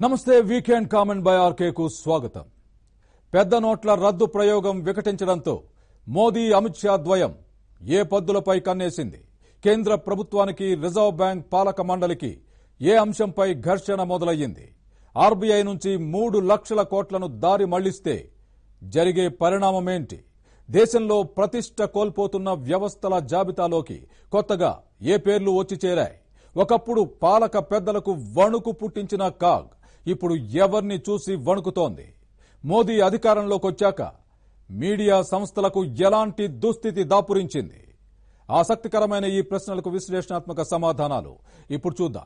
నమస్తే weekend comment by ఆర్కేకు స్వాగతం పెద్ద నోట్ల రద్దు ప్రయోగం వికటించడంతో మోదీ అమిత్ షా ద్వయం ఏ పద్దులపై కన్నేసింది కేంద్ర ప్రభుత్వానికి రిజర్వ్ బ్యాంక్ పాలక మండలికి ఏ అంశంపై ఘర్షణ మొదలయ్యింది ఆర్బీఐ నుంచి మూడు లక్షల కోట్లను దారి మళ్లిస్తే జరిగే పరిణామమేంటి దేశంలో ప్రతిష్ట కోల్పోతున్న వ్యవస్థల జాబితాలోకి కొత్తగా ఏ పేర్లు వచ్చి చేరాయి ఒకప్పుడు పాలక పెద్దలకు వణుకు పుట్టించిన కాగ్ ఇప్పుడు ఎవరిని చూసి వణుకుతోంది మోదీ అధికారంలోకి వచ్చాక మీడియా సంస్థలకు ఎలాంటి దుస్థితి దాపురించింది ఆసక్తికరమైన ఈ ప్రశ్నలకు విశ్లేషణాత్మక సమాధానాలు ఇప్పుడు చూద్దాం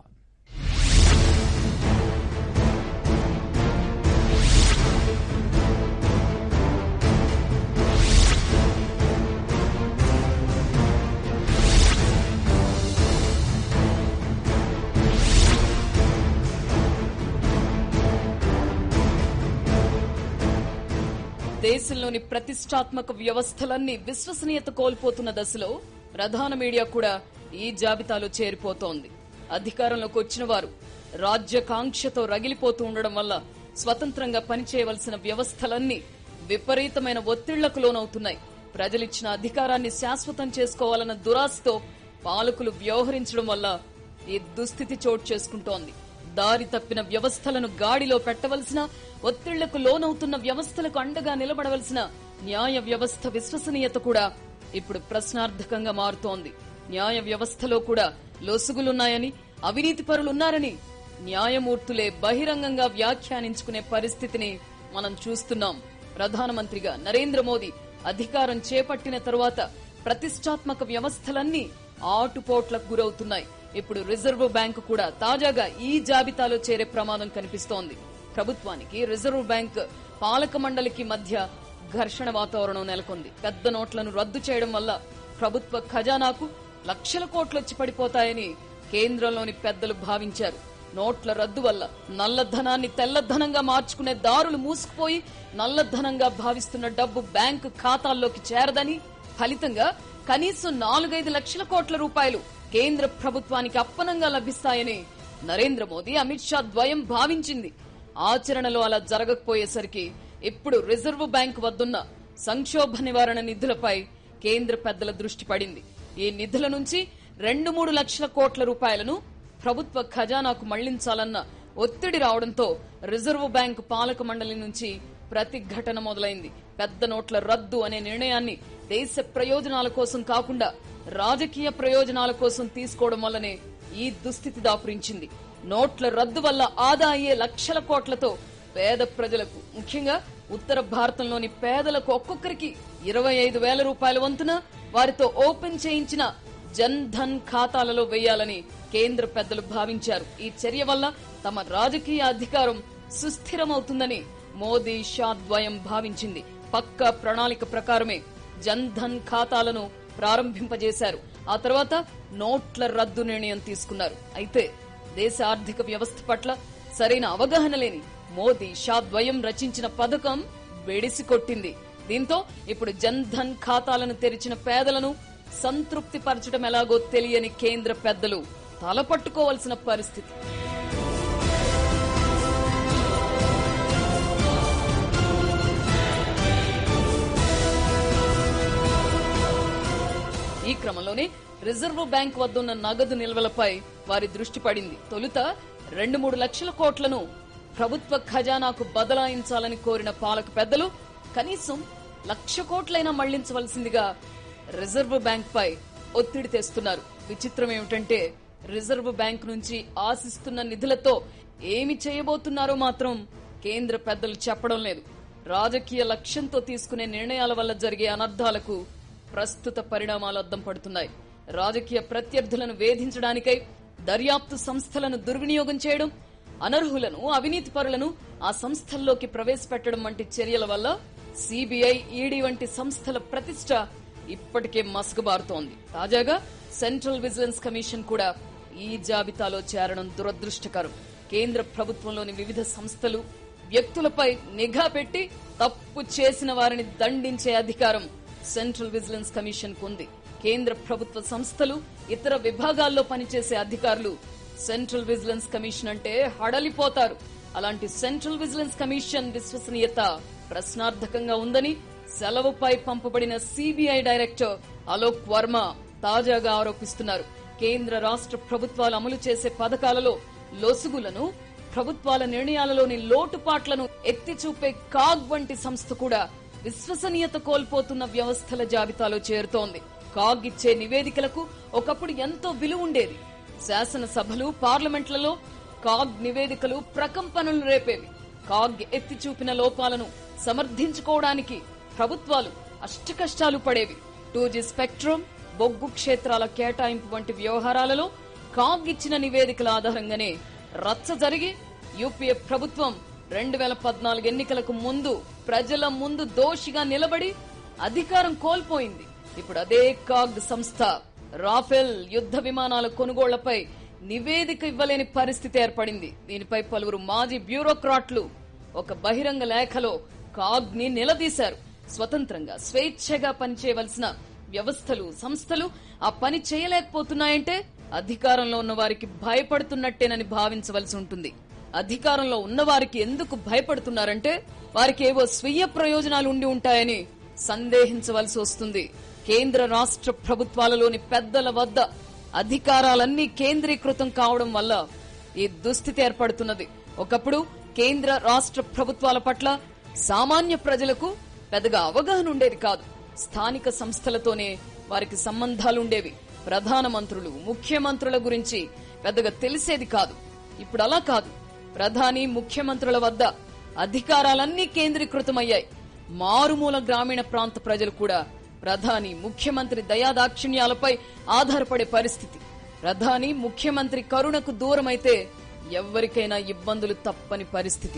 దేశంలోని ప్రతిష్టాత్మక వ్యవస్థలన్నీ విశ్వసనీయత కోల్పోతున్న దశలో ప్రధాన మీడియా కూడా ఈ జాబితాలో చేరిపోతోంది అధికారంలోకి వచ్చిన వారు రాజ్యకాంక్షతో రగిలిపోతూ ఉండడం వల్ల స్వతంత్రంగా పనిచేయవలసిన వ్యవస్థలన్నీ విపరీతమైన ఒత్తిళ్లకు లోనవుతున్నాయి ప్రజలిచ్చిన అధికారాన్ని శాశ్వతం చేసుకోవాలన్న దురాశతో పాలకులు వ్యవహరించడం వల్ల ఈ దుస్థితి చోటు చేసుకుంటోంది దారి తప్పిన వ్యవస్థలను గాడిలో పెట్టవలసిన ఒత్తిళ్లకు లోనవుతున్న వ్యవస్థలకు అండగా నిలబడవలసిన న్యాయ వ్యవస్థ విశ్వసనీయత కూడా ఇప్పుడు ప్రశ్నార్థకంగా మారుతోంది న్యాయ వ్యవస్థలో కూడా లొసుగులున్నాయని అవినీతి పరులున్నారని న్యాయమూర్తులే బహిరంగంగా వ్యాఖ్యానించుకునే పరిస్థితిని మనం చూస్తున్నాం ప్రధానమంత్రిగా నరేంద్ర మోదీ అధికారం చేపట్టిన తరువాత ప్రతిష్టాత్మక వ్యవస్థలన్నీ ఆటుపోట్లకు గురవుతున్నాయి ఇప్పుడు రిజర్వ్ బ్యాంకు కూడా తాజాగా ఈ జాబితాలో చేరే ప్రమాదం కనిపిస్తోంది ప్రభుత్వానికి రిజర్వ్ బ్యాంక్ పాలక మండలికి మధ్య ఘర్షణ వాతావరణం నెలకొంది పెద్ద నోట్లను రద్దు చేయడం వల్ల ప్రభుత్వ ఖజానాకు లక్షల కోట్లొచ్చి పడిపోతాయని కేంద్రంలోని పెద్దలు భావించారు నోట్ల రద్దు వల్ల నల్లధనాన్ని తెల్లధనంగా మార్చుకునే దారులు మూసుకుపోయి నల్లధనంగా భావిస్తున్న డబ్బు బ్యాంకు ఖాతాల్లోకి చేరదని ఫలితంగా కనీసం నాలుగైదు లక్షల కోట్ల రూపాయలు కేంద్ర ప్రభుత్వానికి అప్పనంగా లభిస్తాయని నరేంద్ర మోదీ అమిత్ షా ద్వయం భావించింది ఆచరణలో అలా జరగకపోయేసరికి ఇప్పుడు రిజర్వ్ బ్యాంక్ వద్దున్న సంక్షోభ నివారణ నిధులపై కేంద్ర పెద్దల దృష్టి పడింది ఈ నిధుల నుంచి రెండు మూడు లక్షల కోట్ల రూపాయలను ప్రభుత్వ ఖజానాకు మళ్లించాలన్న ఒత్తిడి రావడంతో రిజర్వ్ బ్యాంకు పాలక మండలి నుంచి ప్రతిఘటన మొదలైంది పెద్ద నోట్ల రద్దు అనే నిర్ణయాన్ని దేశ ప్రయోజనాల కోసం కాకుండా రాజకీయ ప్రయోజనాల కోసం తీసుకోవడం వల్లనే ఈ దుస్థితి దాపురించింది నోట్ల రద్దు వల్ల ఆదా అయ్యే లక్షల కోట్లతో పేద ప్రజలకు ముఖ్యంగా ఉత్తర భారతంలోని పేదలకు ఒక్కొక్కరికి ఇరవై ఐదు వేల రూపాయల వంతున వారితో ఓపెన్ చేయించిన జన్ ధన్ ఖాతాలలో వేయాలని కేంద్ర పెద్దలు భావించారు ఈ చర్య వల్ల తమ రాజకీయ అధికారం సుస్థిరమవుతుందని మోదీ షా ద్వయం భావించింది పక్కా ప్రణాళిక ప్రకారమే జన్ ధన్ ఖాతాలను ప్రారంభింపజేశారు ఆ తర్వాత నోట్ల రద్దు నిర్ణయం తీసుకున్నారు అయితే దేశ ఆర్థిక వ్యవస్థ పట్ల సరైన అవగాహన లేని మోదీ షా ద్వయం రచించిన పథకం వెడిసి కొట్టింది దీంతో ఇప్పుడు జన్ ధన్ ఖాతాలను తెరిచిన పేదలను సంతృప్తి పరచడం ఎలాగో తెలియని కేంద్ర పెద్దలు తలపట్టుకోవాల్సిన పరిస్థితి ఈ క్రమంలోనే రిజర్వ్ బ్యాంక్ వద్దున్న నగదు నిల్వలపై వారి దృష్టి పడింది తొలుత రెండు మూడు లక్షల కోట్లను ప్రభుత్వ ఖజానాకు బదలాయించాలని కోరిన పాలక పెద్దలు కనీసం లక్ష కోట్లైనా మళ్లించవలసిందిగా రిజర్వ్ బ్యాంక్ పై ఒత్తిడి తెస్తున్నారు విచిత్రం ఏమిటంటే రిజర్వ్ బ్యాంక్ నుంచి ఆశిస్తున్న నిధులతో ఏమి చేయబోతున్నారో మాత్రం కేంద్ర పెద్దలు చెప్పడం లేదు రాజకీయ లక్ష్యంతో తీసుకునే నిర్ణయాల వల్ల జరిగే అనర్థాలకు ప్రస్తుత పరిణామాలు అద్దం పడుతున్నాయి రాజకీయ ప్రత్యర్థులను వేధించడానికై దర్యాప్తు సంస్థలను దుర్వినియోగం చేయడం అనర్హులను అవినీతి పరులను ఆ సంస్థల్లోకి ప్రవేశపెట్టడం వంటి చర్యల వల్ల సిబిఐ ఈడీ వంటి సంస్థల ప్రతిష్ట ఇప్పటికే మసకబారుతోంది తాజాగా సెంట్రల్ విజిలెన్స్ కమిషన్ కూడా ఈ జాబితాలో చేరడం దురదృష్టకరం కేంద్ర ప్రభుత్వంలోని వివిధ సంస్థలు వ్యక్తులపై నిఘా పెట్టి తప్పు చేసిన వారిని దండించే అధికారం సెంట్రల్ విజిలెన్స్ కమిషన్ కుంది కేంద్ర ప్రభుత్వ సంస్థలు ఇతర విభాగాల్లో పనిచేసే అధికారులు సెంట్రల్ విజిలెన్స్ కమిషన్ అంటే హడలిపోతారు అలాంటి సెంట్రల్ విజిలెన్స్ కమిషన్ విశ్వసనీయత ప్రశ్నార్థకంగా ఉందని సెలవుపై పంపబడిన సిబిఐ డైరెక్టర్ అలోక్ వర్మ తాజాగా ఆరోపిస్తున్నారు కేంద్ర రాష్ట్ర ప్రభుత్వాలు అమలు చేసే పథకాలలో లొసుగులను ప్రభుత్వాల నిర్ణయాలలోని లోటుపాట్లను ఎత్తి చూపే కాగ్ వంటి సంస్థ కూడా విశ్వసనీయత కోల్పోతున్న వ్యవస్థల జాబితాలో చేరుతోంది కాగ్ ఇచ్చే నివేదికలకు ఒకప్పుడు ఎంతో విలువ ఉండేది శాసనసభలు పార్లమెంట్లలో కాగ్ నివేదికలు ప్రకంపనలు రేపేవి కాగ్ ఎత్తి చూపిన లోపాలను సమర్థించుకోవడానికి ప్రభుత్వాలు అష్టకష్టాలు పడేవి టూ జీ స్పెక్ట్రమ్ బొగ్గు క్షేత్రాల కేటాయింపు వంటి వ్యవహారాలలో కాగ్ ఇచ్చిన నివేదికల ఆధారంగానే రచ్చ జరిగి యూపీఏ ప్రభుత్వం రెండు వేల పద్నాలుగు ఎన్నికలకు ముందు ప్రజల ముందు దోషిగా నిలబడి అధికారం కోల్పోయింది ఇప్పుడు అదే కాగ్ సంస్థ రాఫెల్ యుద్ధ విమానాల కొనుగోళ్లపై నివేదిక ఇవ్వలేని పరిస్థితి ఏర్పడింది దీనిపై పలువురు మాజీ బ్యూరోక్రాట్లు ఒక బహిరంగ లేఖలో కాగ్ ని నిలదీశారు స్వతంత్రంగా స్వేచ్ఛగా పనిచేయవలసిన వ్యవస్థలు సంస్థలు ఆ పని చేయలేకపోతున్నాయంటే అధికారంలో ఉన్న వారికి భయపడుతున్నట్టేనని భావించవలసి ఉంటుంది అధికారంలో ఉన్నవారికి ఎందుకు భయపడుతున్నారంటే వారికి ఏవో స్వీయ ప్రయోజనాలు ఉండి ఉంటాయని సందేహించవలసి వస్తుంది కేంద్ర రాష్ట్ర ప్రభుత్వాలలోని పెద్దల వద్ద అధికారాలన్నీ కేంద్రీకృతం కావడం వల్ల ఈ దుస్థితి ఏర్పడుతున్నది ఒకప్పుడు కేంద్ర రాష్ట్ర ప్రభుత్వాల పట్ల సామాన్య ప్రజలకు పెద్దగా అవగాహన ఉండేది కాదు స్థానిక సంస్థలతోనే వారికి సంబంధాలుండేవి ప్రధాన మంత్రులు ముఖ్యమంత్రుల గురించి పెద్దగా తెలిసేది కాదు ఇప్పుడు అలా కాదు ప్రధాని ముఖ్యమంత్రుల వద్ద అధికారాలన్నీ కేంద్రీకృతమయ్యాయి మారుమూల గ్రామీణ ప్రాంత ప్రజలు కూడా ప్రధాని ముఖ్యమంత్రి దయాదాక్షిణ్యాలపై ఆధారపడే పరిస్థితి ప్రధాని ముఖ్యమంత్రి కరుణకు దూరమైతే ఎవ్వరికైనా ఇబ్బందులు తప్పని పరిస్థితి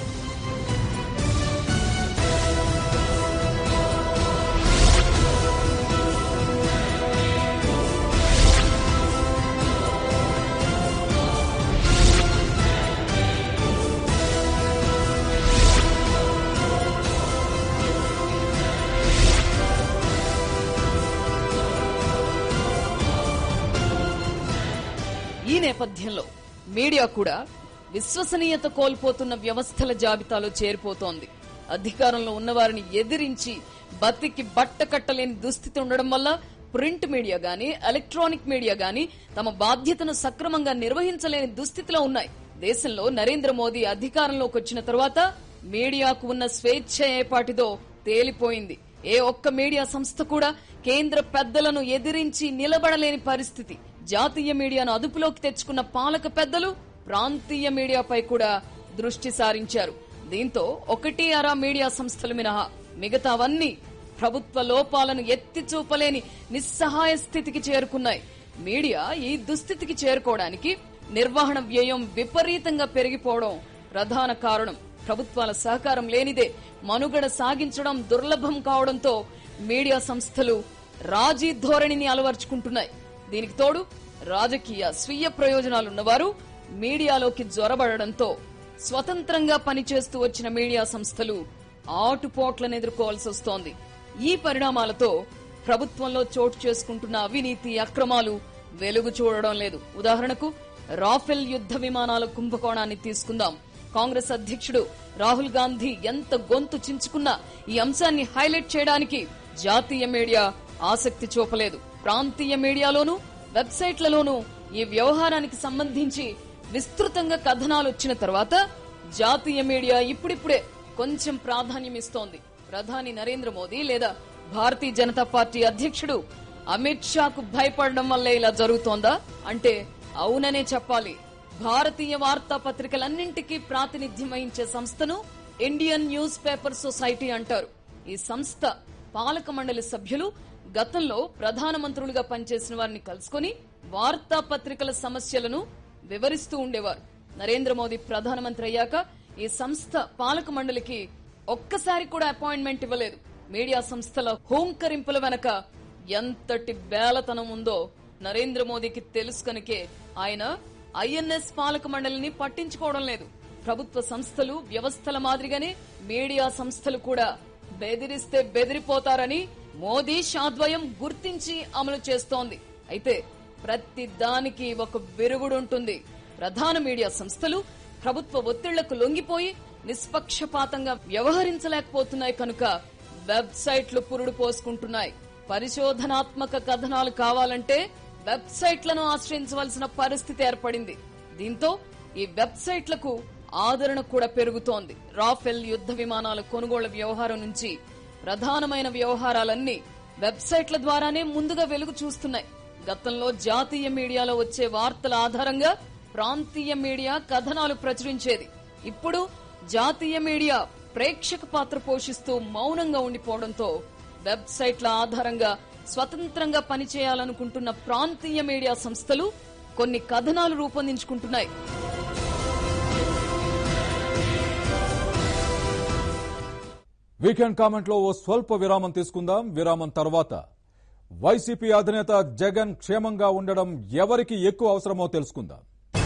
ఈ నేపథ్యంలో మీడియా కూడా విశ్వసనీయత కోల్పోతున్న వ్యవస్థల జాబితాలో చేరిపోతోంది అధికారంలో ఉన్నవారిని ఎదిరించి బతికి బట్ట కట్టలేని దుస్థితి ఉండడం వల్ల ప్రింట్ మీడియా గాని ఎలక్ట్రానిక్ మీడియా గాని తమ బాధ్యతను సక్రమంగా నిర్వహించలేని దుస్థితిలో ఉన్నాయి దేశంలో నరేంద్ర మోదీ అధికారంలోకి వచ్చిన తర్వాత మీడియాకు ఉన్న స్వేచ్ఛ ఏపాటిదో తేలిపోయింది ఏ ఒక్క మీడియా సంస్థ కూడా కేంద్ర పెద్దలను ఎదిరించి నిలబడలేని పరిస్థితి జాతీయ మీడియాను అదుపులోకి తెచ్చుకున్న పాలక పెద్దలు ప్రాంతీయ మీడియాపై కూడా దృష్టి సారించారు దీంతో ఒకటి అరా మీడియా సంస్థలు మినహా మిగతావన్నీ ప్రభుత్వ లోపాలను ఎత్తి చూపలేని నిస్సహాయ స్థితికి చేరుకున్నాయి మీడియా ఈ దుస్థితికి చేరుకోవడానికి నిర్వహణ వ్యయం విపరీతంగా పెరిగిపోవడం ప్రధాన కారణం ప్రభుత్వాల సహకారం లేనిదే మనుగడ సాగించడం దుర్లభం కావడంతో మీడియా సంస్థలు రాజీ ధోరణిని అలవర్చుకుంటున్నాయి దీనికి తోడు రాజకీయ స్వీయ ప్రయోజనాలున్నవారు మీడియాలోకి జ్వరబడడంతో స్వతంత్రంగా పనిచేస్తూ వచ్చిన మీడియా సంస్థలు ఆటుపోట్లను ఎదుర్కోవాల్సి వస్తోంది ఈ పరిణామాలతో ప్రభుత్వంలో చోటు చేసుకుంటున్న అవినీతి అక్రమాలు వెలుగు చూడడం లేదు ఉదాహరణకు రాఫెల్ యుద్ధ విమానాల కుంభకోణాన్ని తీసుకుందాం కాంగ్రెస్ అధ్యక్షుడు రాహుల్ గాంధీ ఎంత గొంతు చించుకున్నా ఈ అంశాన్ని హైలైట్ చేయడానికి జాతీయ మీడియా ఆసక్తి చూపలేదు ప్రాంతీయ మీడియాలోనూ వెబ్సైట్లలోనూ ఈ వ్యవహారానికి సంబంధించి విస్తృతంగా కథనాలు వచ్చిన తర్వాత జాతీయ మీడియా ఇప్పుడిప్పుడే కొంచెం ప్రాధాన్యం ఇస్తోంది ప్రధాని నరేంద్ర మోదీ లేదా భారతీయ జనతా పార్టీ అధ్యక్షుడు అమిత్ షాకు భయపడడం వల్లే ఇలా జరుగుతోందా అంటే అవుననే చెప్పాలి భారతీయ వార్తా పత్రికలన్నింటికీ ప్రాతినిధ్యం వహించే సంస్థను ఇండియన్ న్యూస్ పేపర్ సొసైటీ అంటారు ఈ సంస్థ పాలక మండలి సభ్యులు గతంలో ప్రధానమంత్రులుగా పనిచేసిన వారిని కలుసుకుని వార్తా పత్రికల సమస్యలను వివరిస్తూ ఉండేవారు నరేంద్ర మోదీ ప్రధానమంత్రి అయ్యాక ఈ సంస్థ పాలక మండలికి ఒక్కసారి కూడా అపాయింట్మెంట్ ఇవ్వలేదు మీడియా సంస్థల హోంకరింపుల వెనక ఎంతటి బేలతనం ఉందో నరేంద్ర మోదీకి తెలుసు కనుకే ఆయన ఐఎన్ఎస్ పాలక మండలిని పట్టించుకోవడం లేదు ప్రభుత్వ సంస్థలు వ్యవస్థల మాదిరిగానే మీడియా సంస్థలు కూడా బెదిరిస్తే బెదిరిపోతారని మోదీ షాద్వయం గుర్తించి అమలు చేస్తోంది అయితే ప్రతి దానికి ఒక విరుగుడు ఉంటుంది ప్రధాన మీడియా సంస్థలు ప్రభుత్వ ఒత్తిళ్లకు లొంగిపోయి నిష్పక్షపాతంగా వ్యవహరించలేకపోతున్నాయి కనుక వెబ్సైట్లు పురుడు పోసుకుంటున్నాయి పరిశోధనాత్మక కథనాలు కావాలంటే వెబ్సైట్లను ఆశ్రయించవలసిన పరిస్థితి ఏర్పడింది దీంతో ఈ వెబ్సైట్లకు ఆదరణ కూడా పెరుగుతోంది రాఫెల్ యుద్ధ విమానాల కొనుగోళ్ల వ్యవహారం నుంచి ప్రధానమైన వ్యవహారాలన్నీ వెబ్సైట్ల ద్వారానే ముందుగా వెలుగు చూస్తున్నాయి గతంలో జాతీయ మీడియాలో వచ్చే వార్తల ఆధారంగా ప్రాంతీయ మీడియా కథనాలు ప్రచురించేది ఇప్పుడు జాతీయ మీడియా ప్రేక్షక పాత్ర పోషిస్తూ మౌనంగా ఉండిపోవడంతో వెబ్సైట్ల ఆధారంగా స్వతంత్రంగా పనిచేయాలనుకుంటున్న ప్రాంతీయ మీడియా సంస్థలు కొన్ని కథనాలు రూపొందించుకుంటున్నాయి వీకెండ్ కామెంట్ లో ఓ స్వల్ప విరామం తీసుకుందాం విరామం తర్వాత వైసీపీ అధినేత జగన్ క్షేమంగా ఉండడం ఎవరికి ఎక్కువ అవసరమో తెలుసుకుందాం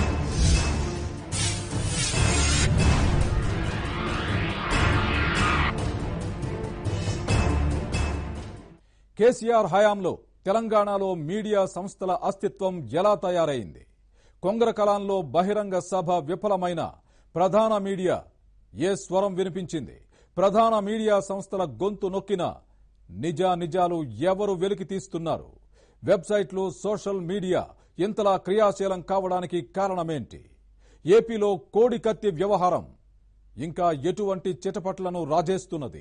కేసీఆర్ హయాంలో తెలంగాణలో మీడియా సంస్థల అస్తిత్వం ఎలా తయారైంది కొంగర కలాంలో బహిరంగ సభ విఫలమైన ప్రధాన మీడియా ఏ స్వరం వినిపించింది ప్రధాన మీడియా సంస్థల గొంతు నొక్కిన నిజా నిజాలు ఎవరు వెలికి తీస్తున్నారు వెబ్సైట్లు సోషల్ మీడియా ఇంతలా క్రియాశీలం కావడానికి కారణమేంటి ఏపీలో కోడి కత్తి వ్యవహారం ఇంకా ఎటువంటి చిటపట్లను రాజేస్తున్నది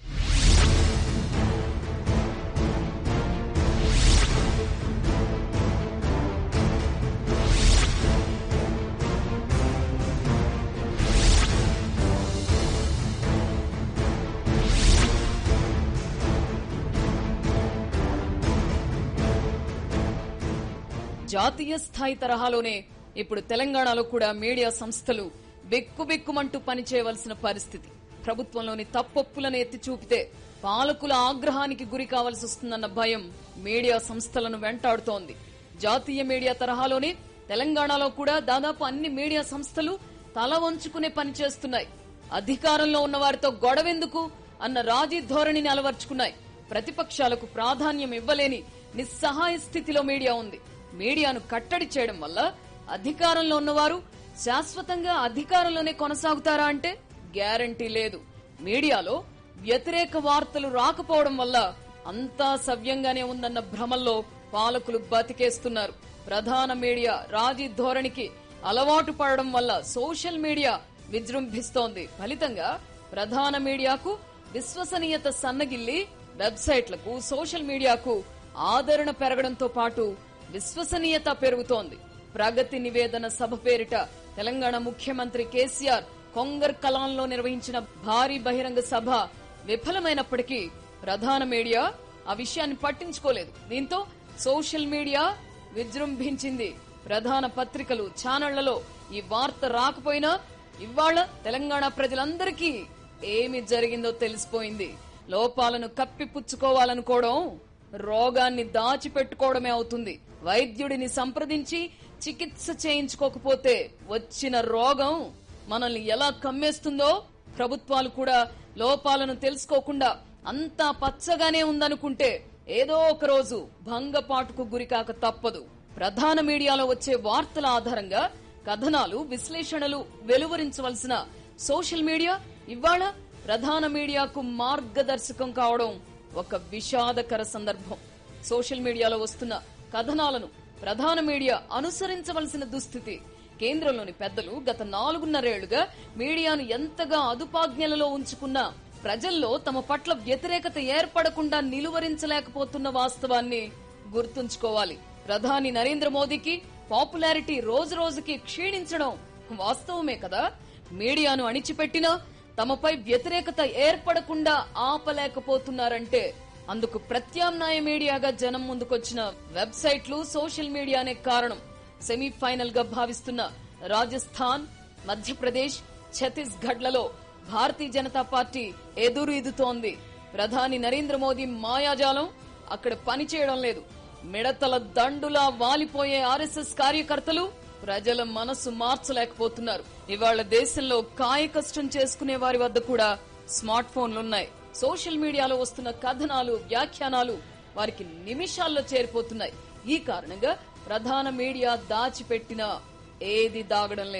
జాతీయ స్థాయి తరహాలోనే ఇప్పుడు తెలంగాణలో కూడా మీడియా సంస్థలు బిక్కుబిక్కుమంటూ పనిచేయవలసిన పరిస్థితి ప్రభుత్వంలోని తప్పొప్పులను ఎత్తి చూపితే పాలకుల ఆగ్రహానికి గురి కావాల్సి వస్తుందన్న భయం మీడియా సంస్థలను వెంటాడుతోంది జాతీయ మీడియా తరహాలోనే తెలంగాణలో కూడా దాదాపు అన్ని మీడియా సంస్థలు తల వంచుకునే పనిచేస్తున్నాయి అధికారంలో ఉన్న వారితో గొడవెందుకు అన్న రాజీ ధోరణిని అలవర్చుకున్నాయి ప్రతిపక్షాలకు ప్రాధాన్యం ఇవ్వలేని నిస్సహాయ స్థితిలో మీడియా ఉంది మీడియాను కట్టడి చేయడం వల్ల అధికారంలో ఉన్నవారు శాశ్వతంగా అధికారంలోనే కొనసాగుతారా అంటే గ్యారంటీ లేదు మీడియాలో వ్యతిరేక వార్తలు రాకపోవడం వల్ల అంతా సవ్యంగానే ఉందన్న భ్రమల్లో పాలకులు బతికేస్తున్నారు ప్రధాన మీడియా రాజీ ధోరణికి అలవాటు పడడం వల్ల సోషల్ మీడియా విజృంభిస్తోంది ఫలితంగా ప్రధాన మీడియాకు విశ్వసనీయత సన్నగిల్లి వెబ్సైట్లకు సోషల్ మీడియాకు ఆదరణ పెరగడంతో పాటు విశ్వసనీయత పెరుగుతోంది ప్రగతి నివేదన సభ పేరిట తెలంగాణ ముఖ్యమంత్రి కేసీఆర్ కొంగర్ కలాంలో నిర్వహించిన భారీ బహిరంగ సభ విఫలమైనప్పటికీ ప్రధాన మీడియా ఆ విషయాన్ని పట్టించుకోలేదు దీంతో సోషల్ మీడియా విజృంభించింది ప్రధాన పత్రికలు ఛానళ్లలో ఈ వార్త రాకపోయినా ఇవాళ తెలంగాణ ప్రజలందరికీ ఏమి జరిగిందో తెలిసిపోయింది లోపాలను కప్పిపుచ్చుకోవాలనుకోవడం రోగాన్ని దాచిపెట్టుకోవడమే అవుతుంది వైద్యుడిని సంప్రదించి చికిత్స చేయించుకోకపోతే వచ్చిన రోగం మనల్ని ఎలా కమ్మేస్తుందో ప్రభుత్వాలు కూడా లోపాలను తెలుసుకోకుండా అంతా పచ్చగానే ఉందనుకుంటే ఏదో ఒక రోజు భంగపాటుకు గురికాక తప్పదు ప్రధాన మీడియాలో వచ్చే వార్తల ఆధారంగా కథనాలు విశ్లేషణలు వెలువరించవలసిన సోషల్ మీడియా ఇవాళ ప్రధాన మీడియాకు మార్గదర్శకం కావడం ఒక విషాదకర సందర్భం సోషల్ మీడియాలో వస్తున్న కథనాలను ప్రధాన మీడియా అనుసరించవలసిన దుస్థితి కేంద్రంలోని పెద్దలు గత నాలుగున్నరేళ్లుగా మీడియాను ఎంతగా అదుపాజ్ఞలలో ఉంచుకున్నా ప్రజల్లో తమ పట్ల వ్యతిరేకత ఏర్పడకుండా నిలువరించలేకపోతున్న వాస్తవాన్ని గుర్తుంచుకోవాలి ప్రధాని నరేంద్ర మోదీకి పాపులారిటీ రోజు రోజుకి క్షీణించడం వాస్తవమే కదా మీడియాను అణిచిపెట్టినా తమపై వ్యతిరేకత ఏర్పడకుండా ఆపలేకపోతున్నారంటే అందుకు ప్రత్యామ్నాయ మీడియాగా జనం ముందుకొచ్చిన వెబ్సైట్లు సోషల్ మీడియానే కారణం సెమీఫైనల్ గా భావిస్తున్న రాజస్థాన్ మధ్యప్రదేశ్ ఛత్తీస్గఢ్ లలో భారతీయ జనతా పార్టీ ఎదురు ఇదుతోంది ప్రధాని నరేంద్ర మోదీ మాయాజాలం అక్కడ పనిచేయడం లేదు మిడతల దండులా వాలిపోయే ఆర్ఎస్ఎస్ కార్యకర్తలు ప్రజల మనసు మార్చలేకపోతున్నారు ఇవాళ దేశంలో కాయ కష్టం చేసుకునే వారి వద్ద కూడా స్మార్ట్ ఫోన్లున్నాయి సోషల్ మీడియాలో వస్తున్న కథనాలు వ్యాఖ్యానాలు వారికి నిమిషాల్లో చేరిపోతున్నాయి ఈ కారణంగా ప్రధాన మీడియా దాచిపెట్టిన ఏది దాగడం లేదు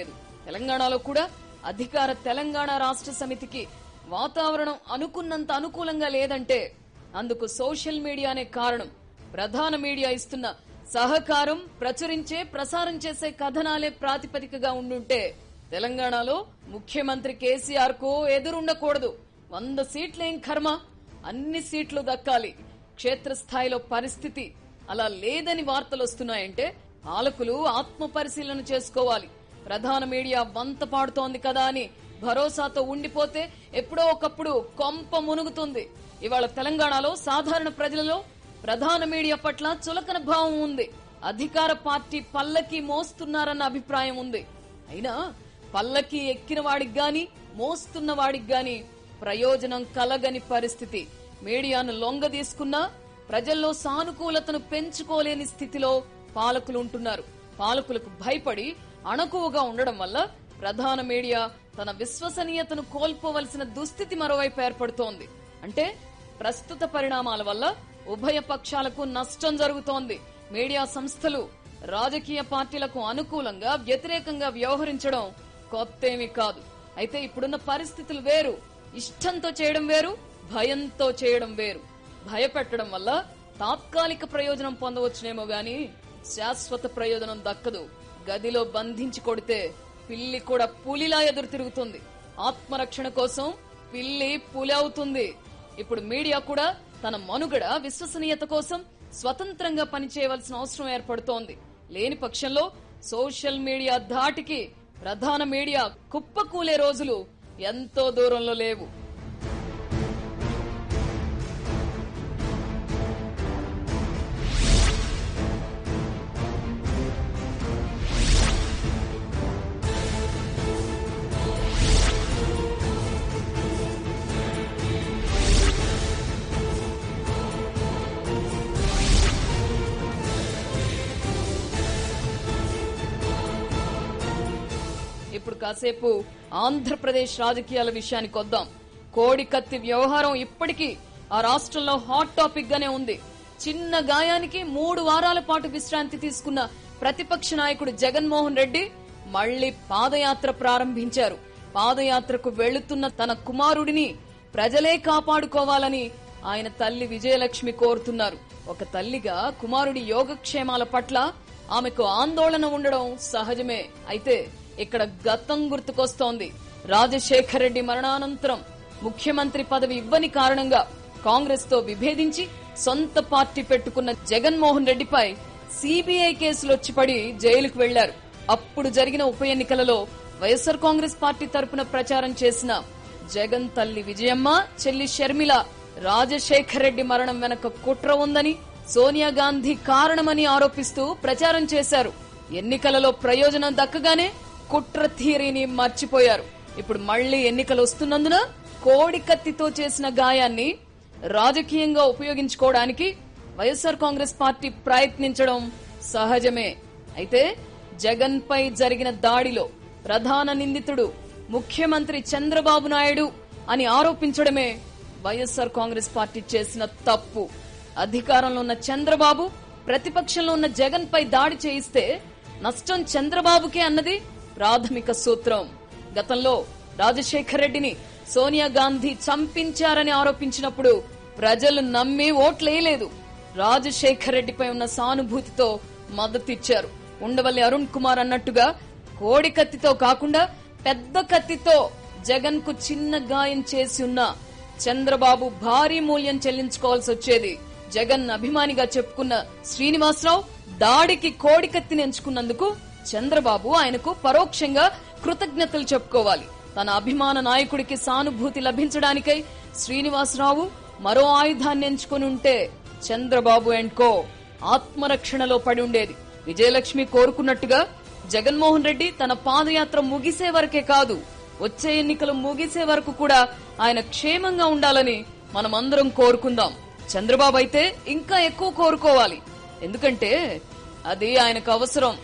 తెలంగాణలో కూడా అధికార తెలంగాణ రాష్ట్ర సమితికి వాతావరణం అనుకున్నంత అనుకూలంగా లేదంటే అందుకు సోషల్ మీడియానే కారణం ప్రధాన మీడియా ఇస్తున్న సహకారం ప్రచురించే ప్రసారం చేసే కథనాలే ప్రాతిపదికగా ఉండుంటే తెలంగాణలో ముఖ్యమంత్రి కేసీఆర్ కు ఎదురుండకూడదు వంద సీట్లేం కర్మ అన్ని సీట్లు దక్కాలి క్షేత్రస్థాయిలో పరిస్థితి అలా లేదని వార్తలు వస్తున్నాయంటే పాలకులు ఆత్మ పరిశీలన చేసుకోవాలి ప్రధాన మీడియా వంత పాడుతోంది కదా అని భరోసాతో ఉండిపోతే ఎప్పుడో ఒకప్పుడు కొంప మునుగుతుంది ఇవాళ తెలంగాణలో సాధారణ ప్రజలలో ప్రధాన మీడియా పట్ల చులకన భావం ఉంది అధికార పార్టీ పల్లకి మోస్తున్నారన్న అభిప్రాయం ఉంది అయినా పల్లకి ఎక్కిన వాడికి గాని మోస్తున్న వాడికి గాని ప్రయోజనం కలగని పరిస్థితి మీడియాను లొంగ తీసుకున్నా ప్రజల్లో సానుకూలతను పెంచుకోలేని స్థితిలో పాలకులు ఉంటున్నారు పాలకులకు భయపడి అణకువగా ఉండడం వల్ల ప్రధాన మీడియా తన విశ్వసనీయతను కోల్పోవలసిన దుస్థితి మరోవైపు ఏర్పడుతోంది అంటే ప్రస్తుత పరిణామాల వల్ల ఉభయ పక్షాలకు నష్టం జరుగుతోంది మీడియా సంస్థలు రాజకీయ పార్టీలకు అనుకూలంగా వ్యతిరేకంగా వ్యవహరించడం కొత్తేమీ కాదు అయితే ఇప్పుడున్న పరిస్థితులు వేరు ఇష్టంతో చేయడం వేరు భయంతో చేయడం వేరు భయపెట్టడం వల్ల తాత్కాలిక ప్రయోజనం పొందవచ్చునేమో గాని శాశ్వత ప్రయోజనం దక్కదు గదిలో బంధించి కొడితే పిల్లి కూడా పులిలా ఎదురు తిరుగుతుంది ఆత్మరక్షణ కోసం పిల్లి పులి అవుతుంది ఇప్పుడు మీడియా కూడా తన మనుగడ విశ్వసనీయత కోసం స్వతంత్రంగా పనిచేయవలసిన అవసరం ఏర్పడుతోంది లేని పక్షంలో సోషల్ మీడియా ధాటికి ప్రధాన మీడియా కుప్పకూలే రోజులు ఎంతో దూరంలో లేవు ఇప్పుడు కాసేపు ఆంధ్రప్రదేశ్ రాజకీయాల విషయానికి వద్దాం కోడి కత్తి వ్యవహారం ఇప్పటికీ ఆ రాష్ట్రంలో హాట్ టాపిక్ గానే ఉంది చిన్న గాయానికి మూడు వారాల పాటు విశ్రాంతి తీసుకున్న ప్రతిపక్ష నాయకుడు జగన్మోహన్ రెడ్డి మళ్లీ పాదయాత్ర ప్రారంభించారు పాదయాత్రకు వెళుతున్న తన కుమారుడిని ప్రజలే కాపాడుకోవాలని ఆయన తల్లి విజయలక్ష్మి కోరుతున్నారు ఒక తల్లిగా కుమారుడి యోగక్షేమాల పట్ల ఆమెకు ఆందోళన ఉండడం సహజమే అయితే ఇక్కడ గతం గుర్తుకొస్తోంది రాజశేఖర్ రెడ్డి మరణానంతరం ముఖ్యమంత్రి పదవి ఇవ్వని కారణంగా కాంగ్రెస్ తో విభేదించి సొంత పార్టీ పెట్టుకున్న జగన్మోహన్ రెడ్డిపై సిబిఐ కేసులు వచ్చి పడి జైలుకు వెళ్లారు అప్పుడు జరిగిన ఉప ఎన్నికలలో వైఎస్ఆర్ కాంగ్రెస్ పార్టీ తరపున ప్రచారం చేసిన జగన్ తల్లి విజయమ్మ చెల్లి షర్మిల రాజశేఖర్ రెడ్డి మరణం వెనక కుట్ర ఉందని సోనియా గాంధీ కారణమని ఆరోపిస్తూ ప్రచారం చేశారు ఎన్నికలలో ప్రయోజనం దక్కగానే కుట్ర థియరీని మర్చిపోయారు ఇప్పుడు మళ్లీ ఎన్నికలు వస్తున్నందున కోడి కత్తితో చేసిన గాయాన్ని రాజకీయంగా ఉపయోగించుకోవడానికి వైఎస్ఆర్ కాంగ్రెస్ పార్టీ ప్రయత్నించడం సహజమే అయితే జగన్ పై జరిగిన దాడిలో ప్రధాన నిందితుడు ముఖ్యమంత్రి చంద్రబాబు నాయుడు అని ఆరోపించడమే వైఎస్ఆర్ కాంగ్రెస్ పార్టీ చేసిన తప్పు అధికారంలో ఉన్న చంద్రబాబు ప్రతిపక్షంలో ఉన్న జగన్ పై దాడి చేయిస్తే నష్టం చంద్రబాబుకే అన్నది ప్రాథమిక సూత్రం గతంలో రాజశేఖర్ రెడ్డిని సోనియా గాంధీ చంపించారని ఆరోపించినప్పుడు ప్రజలు నమ్మి ఓట్లేయలేదు రాజశేఖర్ రెడ్డిపై ఉన్న సానుభూతితో మద్దతిచ్చారు ఉండవల్లి అరుణ్ కుమార్ అన్నట్టుగా కోడి కత్తితో కాకుండా పెద్ద కత్తితో జగన్ కు చిన్న గాయం చేసి ఉన్న చంద్రబాబు భారీ మూల్యం చెల్లించుకోవాల్సి వచ్చేది జగన్ అభిమానిగా చెప్పుకున్న శ్రీనివాసరావు దాడికి కోడి కత్తిని ఎంచుకున్నందుకు చంద్రబాబు ఆయనకు పరోక్షంగా కృతజ్ఞతలు చెప్పుకోవాలి తన అభిమాన నాయకుడికి సానుభూతి లభించడానికై శ్రీనివాసరావు మరో ఆయుధాన్ని ఎంచుకుని ఉంటే చంద్రబాబు అండ్ కో ఆత్మరక్షణలో పడి ఉండేది విజయలక్ష్మి కోరుకున్నట్టుగా జగన్మోహన్ రెడ్డి తన పాదయాత్ర ముగిసే వరకే కాదు వచ్చే ఎన్నికలు ముగిసే వరకు కూడా ఆయన క్షేమంగా ఉండాలని మనమందరం కోరుకుందాం చంద్రబాబు అయితే ఇంకా ఎక్కువ కోరుకోవాలి ఎందుకంటే అది ఆయనకు అవసరం